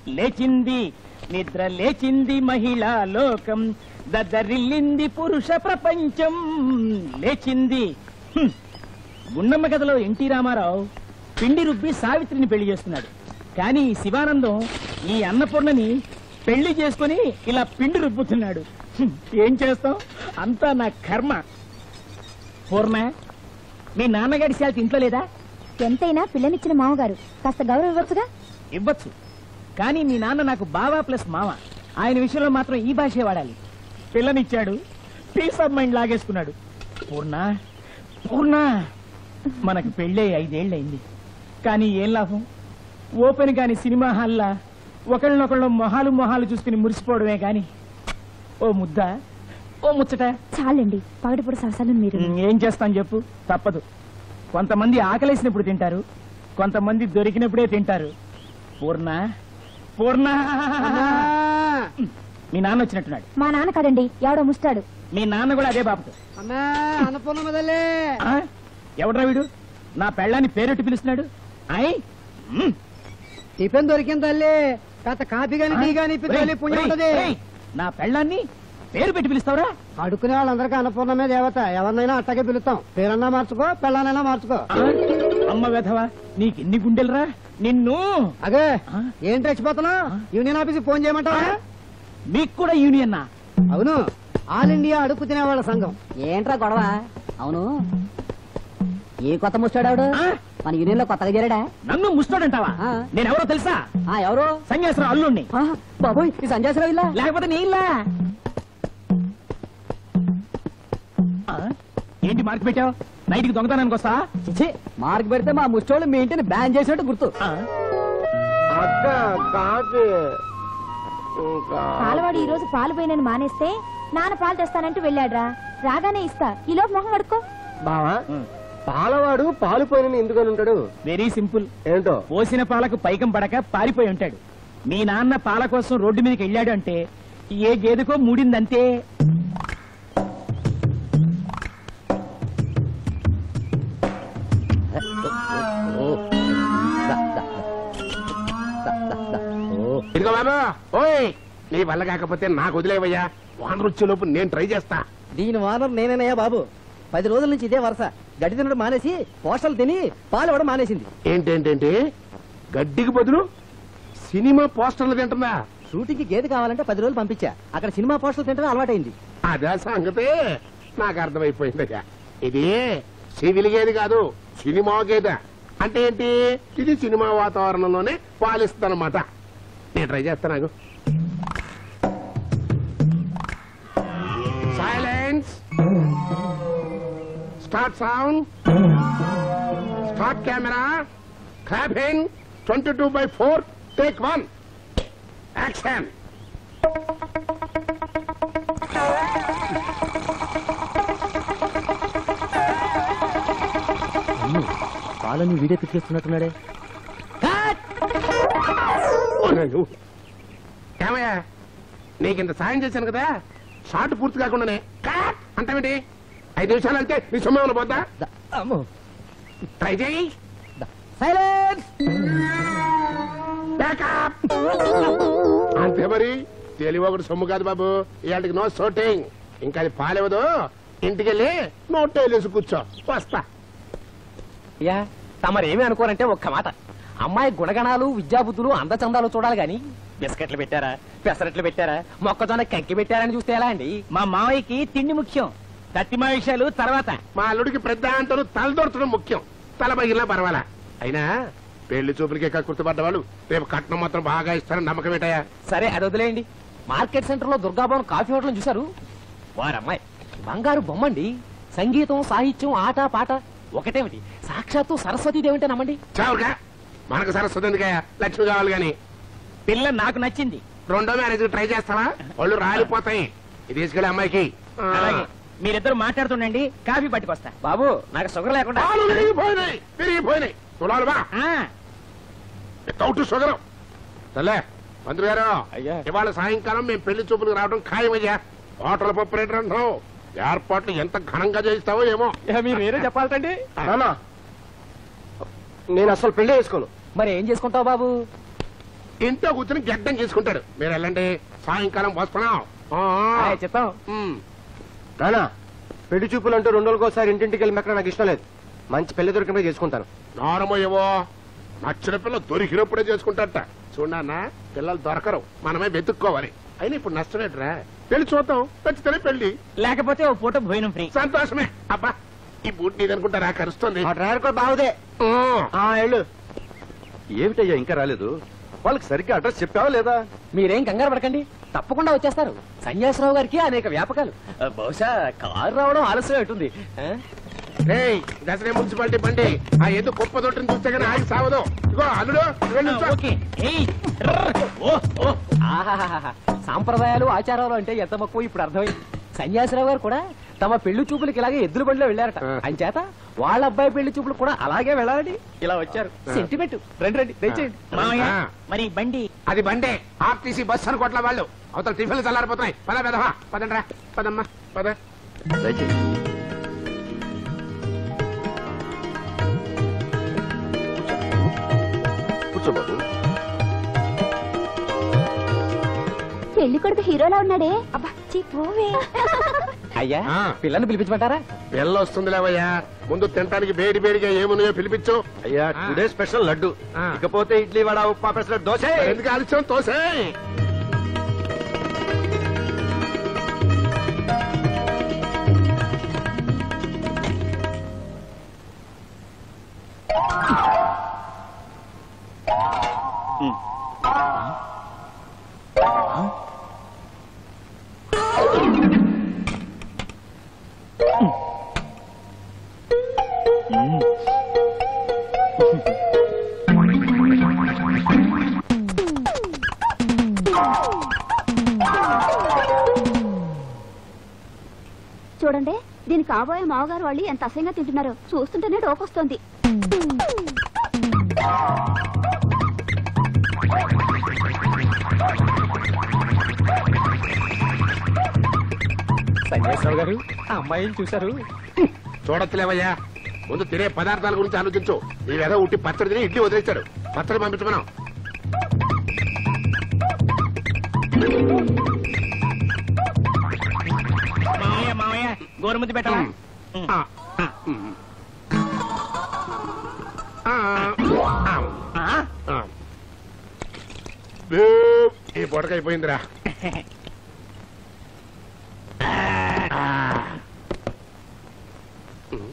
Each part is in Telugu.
లేచింది నిద్ర లేచింది మహిళా లోకం దద్దరిల్లింది పురుష ప్రపంచం లేచింది హ్మ్. గుండమ్మ కథలో ఎన్టీ రామారావు పిండి రుబ్బి సావిత్రిని పెళ్లి చేసుకున్నాడు కానీ ఈ శివానందం ఈ అన్నపూర్ణని పెళ్లి చేసుకుని ఇలా పిండి రుబ్బుతున్నాడు హ్మ్. ఏం చేస్తాం అంతా నా కర్మ పూర్ణ మీ నాన్నగారి శాలతి ఇంట్లో లేదా ఎంతైనా పిల్లనిచ్చిన మామగారు కాస్త గౌరవం ఇవ్వచ్చుగా ఇవ్వచ్చు కానీ మీ నాన్న నాకు బావా ప్లస్ మామ ఆయన విషయంలో మాత్రం ఈ భాషే వాడాలి పిల్లనిచ్చాడు పీస్ ఆఫ్ మైండ్ లాగేసుకున్నాడు పూర్ణ పూర్ణ మనకు పెళ్ళే ఐదేళ్లయింది కానీ ఏం లాభం ఓపెన్ కాని సినిమా హాల్లా ఒకళ్ళనొకళ్ళు మొహాలు మొహాలు చూసుకుని మురిసిపోవడమే కాని ఓ ముద్ద ఓ ముచ్చట చాలండి పగటిపూట సరసాలు మీరు ఏం చేస్తాను చెప్పు తప్పదు కొంతమంది ఆకలేసినప్పుడు తింటారు కొంతమంది దొరికినప్పుడే తింటారు పూర్ణ పూర్ణ మీ నాన్న వచ్చినట్టున్నాడు మా నాన్న కదండి ఎవడో ముస్తాడు మీ నాన్న కూడా అదే బాబుతో అమ్మా అన్నపూర్ణ తల్లి ఆ? ఎవడ్రా వీడు నా పెళ్ళాన్ని పేరెట్టి పిలుస్తున్నాడు అయ్ మ్. టిఫిన్ దొరికింది తల్లి కాస్త కాఫీ గాని టీ గాని ఇప్పి తల్లి ఒరేయ్, పుణ్యం ఒరేయ్, ఉంటది ఒరేయ్, నా పెళ్ళాన్ని పేరు పెట్టి పిలుస్తావురా అడుక్కునే వాళ్ళందరికీ అన్నపూర్ణమే దేవత ఎవరినైనా అట్టగే పిలుస్తాం పేరన్నా మార్చుకో పెళ్ళానైనా మార్చుకో ఆ? అమ్మ వెధవా నీకెన్ని గుండెలరా నిన్ను అదే ఆ? ఏంటి రెచ్చిపోతున్నావు యూనియన్ ఆఫీస్ ఫోన్ చేయమంటావా మీకు కూడా యూనియన్నా అవును ఆల్ ఇండియా అడుక్కు తినే వాళ్ళ సంఘం ఏంట్రా గొడవ అవును ఏ కొత్త ముస్తాడాడు ఆ? మన యూనియన్ లో కొత్తగా చేరాడా నన్ను ముస్తాడంటావా ఆ. నేనెవరో తెలుసా ఆ ఎవరు సన్యాసరావు అల్లుణ్ణి ఆ, బాబోయ్ ఈ సంజాసరావు ఇల్లా లేకపోతే నీళ్ళా ఆ? ఏంటి మార్క్ పెట్టావు నైట్కి దొంగతనానికి వస్తా చిచి మార్క్ పెడితే మా ముష్టోళ్ళు మీ ఇంటిని బ్యాన్ చేసినట్టు గుర్తు ఆ? అక్క కాఫీ పాలవాడు ఈ రోజు పాలు పోయినని మానేస్తే నాన్న పాలు తెస్తానంటూ వెళ్ళాడ్రా రాగానే ఇస్తా ఈ లోపు మొహం కడుక్కో బావా ఉం. పాలవాడు పాలు పోయిన ఎందుకని ఉంటాడు వెరీ సింపుల్ ఏంటో పోసిన పాలకు పైకం పడక పారిపోయి ఉంటాడు మీ నాన్న పాల కోసం రోడ్డు మీదకి వెళ్ళాడు అంటే ఏ గేదెకో మూడిందంతే ఇదిగో బాబా ఓయ్ నీ వల్ల కాకపోతే నాకు వదిలేవయ్యా వానరు వచ్చేలోపు నేను ట్రై చేస్తా దీని వానర్ నేనేనయ్యా బాబు పది రోజుల నుంచి ఇదే వరుస గడ్డి తినడం మానేసి పోస్టలు తిని పాలు ఇవ్వడం మానేసింది ఏంటేంటేంటి గడ్డికి బదులు సినిమా పోస్టర్లు తింటుందా షూటింగ్ గేదె కావాలంటే పది రోజులు పంపించా అక్కడ సినిమా పోస్టర్లు తింటడం అలవాటైంది అదే సంగతి నాకు అర్థమైపోయిందయ్యా ఇది సివిల్ గేది కాదు సినిమా గేదె అంటే ఏంటి ఇది సినిమా వాతావరణంలోనే పాలిస్తుందన్నమాట నేను ట్రై చేస్తాను silence start sound start camera clapping twenty two by four take one action పాలని వీడియో పిక్కిస్తున్నట్టున్నాడే ఓనయ్యో. ఏమయ్యా నీకు ఇంత సాయం చేశాను కదా షార్ట్ పూర్తి కాకుండానే కట్ అంటావేంటి ఐదు నిమిషాలు అంటే నీ సొమ్మ పోద్దా ట్రై చేయి సైలెన్స్ బ్యాకప్ అంతే మరి తెలివి ఒకటి సొమ్ము కాదు బాబు ఇవాటికి నో షూటింగ్ ఇంకా అది పాలేవదు ఇంటికెళ్ళి నోట్ వేసి కూర్చో వస్తా అయ్యా తమరేమి అనుకోరంటే ఒక్క మాట అమ్మాయి గుణగణాలు విద్యాబుద్ధులు అందచందాలు చూడాలి గాని బిస్కెట్లు పెట్టారా పెసరట్లు పెట్టారా మొక్కజొన్న కంకి పెట్టారని చూస్తే ఎలా అండి మా మావయ్యకి తిండి ముఖ్యం తట్టిమా విషయాలు తర్వాత మా అల్లుడికి పెద్ద అంటలు తలదొరచడం ముఖ్యం తల పగిలినా పర్వాలా అయినా పెళ్లి చూపులకే కక్కుర్తిపడ్డ వాళ్ళు రేపు కట్నం మాత్రం బాగా ఇస్తారని నమ్మకం ఏంటయ్యా సరే అది వదిలేయండి మార్కెట్ సెంటర్ లో దుర్గాభవన్ కాఫీ హోటల్ చూశారు వారమ్మాయి బంగారు బొమ్మండి సంగీతం సాహిత్యం ఆట పాట ఒకటేమిటి సాక్షాత్తు సరస్వతీదేవింటే నమ్మండి చావుగా మనకు సరస్వతి ఎందుకయ్యా లక్ష్మి కావాలి గాని పిల్ల నాకు నచ్చింది రెండో మ్యారేజ్ ట్రై చేస్తావా వాళ్ళు రాలిపోతాయి ఇది తీసుకెళ్ళి అమ్మాయికి ఆ. అలాగే మీరిద్దరు మాట్లాడుతుండండి కాఫీ పట్టుకొస్తా బాబు నాకు షుగర్ లేకుండా పాలు విరిగిపోయినాయి విరిగిపోయినాయి తులాలు బా ఆ, వితౌట్ షుగర్ సర్లే మంత్రి గారు అయ్యా. ఇవాళ సాయంకాలం మేము పెళ్లి చూపులకు రావడం ఖాయమయ్యా హోటల్ ఆపరేటర్ అంటున్నావు ఏర్పాట్లు ఎంత ఘనంగా చేయిస్తావో ఏమో మీరు వేరే చెప్పాలండి నాన్న నేను అసలు పెళ్లి చేసుకోను మరి ఏం చేసుకుంటావు బాబు ఇంట్లో కూర్చొని గడ్డం గీసుకుంటాడు మీరు వెళ్ళండి సాయంకాలం వస్తున్నాం ఆ, ఆ. ఆయ్, చిత్తం ఉమ్. నానా పెళ్లి చూపులు అంటూ రెండు రోజులకోసారి ఇంటింటికి వెళ్ళి మెక్కడ నాకు ఇష్టం లేదు మంచి పెళ్లి దొరికినప్పుడు చేసుకుంటాను నారమయ్యవో నచ్చిన పిల్ల దొరికినప్పుడే చేసుకుంటారట చూడన్నా పిల్లలు దొరకరు మనమే వెతుక్కోవాలి అయినా ఇప్పుడు నష్టమేట్రా పెళ్లి చూద్దాం నచ్చితేనే పెళ్లి లేకపోతే ఓ పూట భోజనం ఫ్రీ సంతోషమే అబ్బా ఈ బూట్ నీదనుకుంటారా కరుస్తుంది ఆ డ్రైవర్ కూడా బాగుదే ఆ. ఆ వెళ్ళు ఏమిటయ్యా ఇంకా రాలేదు వాళ్ళకి సరిగ్గా అడ్రస్ చెప్పావా లేదా మీరేం కంగారు పడకండి తప్పకుండా వచ్చేస్తారు సన్యాసరావు గారికి అనేక వ్యాపకాలు ఆ, బహుశా కారు రావడం ఆలస్యం అవుతుంది ఆ? ఏయ్ దసరా మున్సిపాలిటీ బండి ఆ ఏదో కుప్ప తొట్టిని చూస్తే కానీ ఆగి సావదు ఇగో అల్లుడు వెళ్ళి నుంచో. ఓకే ఏయ్, రర్ర్. ఓ ఓ ఆహాహాహా. సాంప్రదాయాలు ఆచారాలు అంటే ఎంత మక్కువ ఇప్పుడు అర్థమైంది సన్యాసరావు గారు కూడా తమ పెళ్లి చూపులకి ఇలాగే ఎద్దుల బండిలో వెళ్ళారట ఆ. ఆయన చేత వాళ్ళ అబ్బాయి పెళ్లి చూపులు కూడా అలాగే వెళ్ళాలని ఇలా వచ్చారు సెంటిమెంట్ రండి రండి దయచేయండి మామయ్య ఆ. మరి ఈ బండి అది బండే ఆర్టీసీ బస్ అనుకోట్ల వాళ్ళు అవతల టిఫిన్లు చల్లారిపోతున్నాయి పద పెదవా పదండ్రా పదమ్మా పద దయచేసి కూర్చో బాబు పెళ్లి కొడుకు హీరోలా ఉన్నాడే అబ్బా చీ పోవే అయ్యా ఆ. పిల్లని పిలిపించమంటారా పిల్ల వస్తుంది లేవయ్యా ముందు తినడానికి వేడి వేడిగా ఏమున్నాయో పిలిపించు అయ్యా ఆ. టుడే స్పెషల్ లడ్డు ఆ. ఇకపోతే ఇడ్లీ వడ ఉప్మా పెసరట్ దోశ ఎందుకు ఆలస్యం తోసే చూడండి దీని కాబోయే మావగారు వాళ్ళు ఎంత అసహ్యంగా తింటున్నారో చూస్తుంటేనే డోకొస్తుంది సన్యాసరావు గారు ఆ అమ్మాయిని చూశారు చూడొచ్చులేవయ్యా ముందు తినే పదార్థాల గురించి ఆలోచించు నీవేదో ఉట్టి పచ్చడి తిని ఇడ్లీ వదిలేశాడు పచ్చడి పంపించమనం మామయ్య మామయ్య గోరుముద్ది పెట్టవా ఆ, ఆ, ఉమ్. ఆ, ఆ, ఆ? ఆ. బూ, ఈ పొడక అయిపోయిందిరా ఆ. ఉమ్.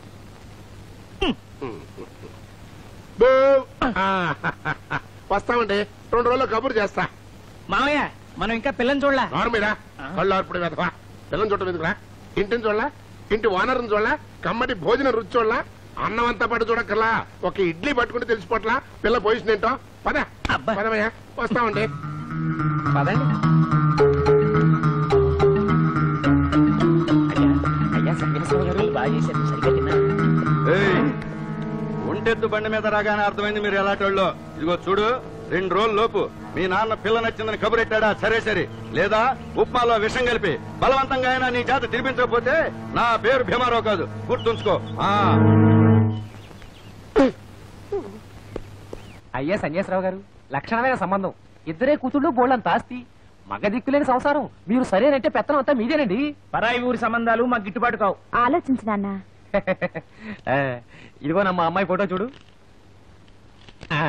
ఉమ్. బూ. ఆ. వస్తామండి రెండు రోజుల్లో కబురు చేస్తా మామయ్య మనం ఇంకా పిల్లని చూడలా నోరు మీరా కళ్ళు ఆర్పుడు వెధవా పిల్లని చూడటం ఎందుకురా ఇంటిని చూడలా ఇంటి ఓనర్ని చూడలా కమ్మటి భోజనం రుచి చూడలా అన్నం అంతా పట్టు చూడక్కర్లా ఒక ఇడ్లీ పట్టుకుంటే తెలిసిపోట్లా పిల్ల పొజిషన్ ఏంటో పద అబ్బా. పదమయ్యా వస్తామండి పదండి అయ్యా అయ్యా సన్యాసరావు గారు బాగా చేశారు సరిగ్గా తిన్నా ఏయ్, ఒంటెద్దు బండి మీద రాగానే అర్థమైంది మీరు ఎలాంటోళ్ళో ఇదిగో చూడు రెండు రోజుల లోపు మీ నాన్న పిల్ల నచ్చిందని కబురెట్టాడా సరే సరే లేదా ఉప్మాలో విషం కలిపి బలవంతంగా అయినా నీ చేత తినిపించకపోతే నా పేరు భీమారావు కాదు గుర్తుంచుకో ఆ అయ్యా సన్యాసరావు గారు లక్షణమైన సంబంధం ఇద్దరే కూతుళ్ళు బోళ్ళంత ఆస్తి మగ దిక్కులేని సంసారం మీరు సరేనంటే పెత్తనం అంతా మీదేనండి పరాయి ఊరి సంబంధాలు మాకు గిట్టుబాటు కావు ఆలోచించు నాన్న ఆ, ఇదిగో నమ్మ అమ్మాయి ఫోటో చూడు ఆ.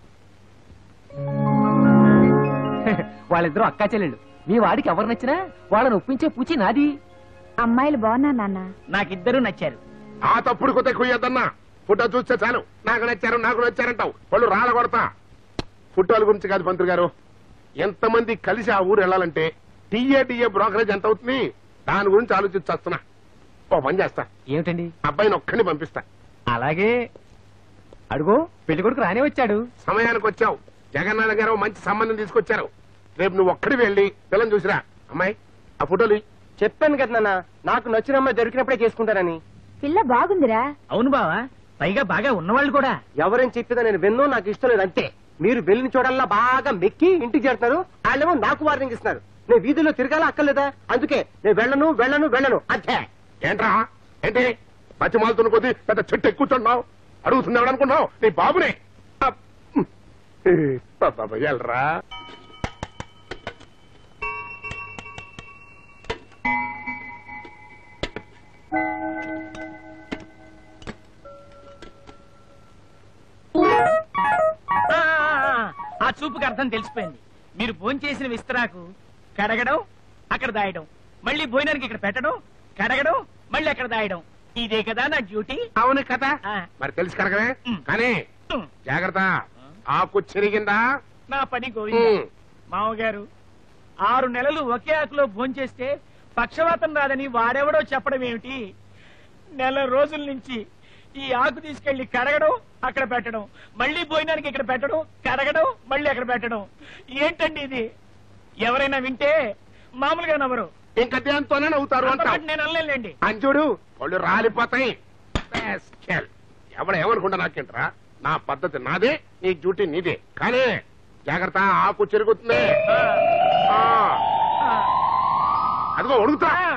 వాళ్ళిద్దరూ అక్కా చెల్లెళ్ళు మీ వాడికి ఎవరు నచ్చినా వాళ్ళని ఒప్పించే పూచి నాది అమ్మాయిలు బాగున్నా నాన్న నాకిద్దరూ నచ్చారు ఆ తప్పుడు కొత్త కుయ్యద్దన్నా ఫోటో చూస్తే చాలు నాకు నచ్చారు నాకు నచ్చారంటావు వాళ్ళు రాళ్ళ కొడతా ఫోటోల గురించి కాదు పంతులు గారు ఎంతమంది కలిసి ఆ ఊరు వెళ్ళాలంటే టీఏ టీఏ బ్రోకరేజ్ ఎంత అవుతుంది దాని గురించి ఆలోచించేస్తున్నా ఓ పని చేస్తా ఏమిటండి అబ్బాయిని ఒక్కడిని పంపిస్తా అలాగే అడుగో పెళ్లి కొడుకు రానే వచ్చాడు సమయానికి వచ్చావు జగన్నాథ గారు మంచి సంబంధం తీసుకొచ్చారు రేపు నువ్వు ఒక్కడి వెళ్ళి పిల్లని చూసిరా అమ్మాయి ఆ ఫోటోలు ఇయ్యి. చెప్పాను కదా నాన్న నాకు నచ్చిన అమ్మాయి దొరికినప్పుడే చేసుకుంటానని పిల్ల బాగుందిరా అవును బావా పైగా బాగా ఉన్నవాళ్ళు కూడా ఎవరేం చెప్పేదా నేను విన్నో నాకు ఇష్టం లేదు అంతే మీరు వెళ్ళిన చోడల్లా బాగా మెక్కి ఇంటికి చేరుతారు వాళ్ళేమో నాకు వార్నింగ్ ఇస్తున్నారు నేను వీధిలో తిరగాల అక్కర్లేదా అందుకే నేను వెళ్ళను వెళ్ళను వెళ్ళను అంతే ఏంట్రా ఏంటి పచ్చి మాలుతున్న కొద్దీ పెద్ద చెట్టు ఎక్కుతున్నావు అడుగుతున్నావు అనుకున్నావు నీ బాబునే అప్. బాబా వెళ్ళరా ఆ, ఆ, ఆ, ఆ చూపుకి అర్థం తెలిసిపోయింది మీరు భోంచేసిన విస్తరాకు కడగడం అక్కడ దాయడం మళ్ళీ భోజనానికి ఇక్కడ పెట్టడం కడగడం మళ్ళీ అక్కడ దాయడం ఇదే కదా నా డ్యూటీ అవును కదా ఆ. మరి తెలుసు కనుకనే ఉమ్. కానీ ఉమ్, జాగ్రత్త ఆకు చెరిగిందా నా పని గోవింద ఉమ్. మామగారు ఆరు నెలలు ఒకే ఆకులో భోంచేస్తే పక్షవాతం రాదని వాడెవడో చెప్పడం ఏమిటి నెల రోజుల నుంచి ఈ ఆకు తీసుకెళ్లి కడగడం అక్కడ పెట్టడం మళ్ళీ భోజనానికి ఇక్కడ పెట్టడం కడగడం మళ్ళీ అక్కడ పెట్టడం ఏంటండి ఇది ఎవరైనా వింటే మామూలుగా నవ్వరు ఇంకా దేంతోనే నవ్వుతారు అంటావు అంతకంటే నేను అనలేండి అంచుడు వాళ్ళు రాలిపోతాయి Rascal. ఎవడ ఏమనుకుంటా నాకేంట్రా నా పద్ధతి నాదే నీ డ్యూటీ నీదే కానీ జాగ్రత్త ఆకు చెరుగుతుంది ఆ. అదిగో అడుగుతా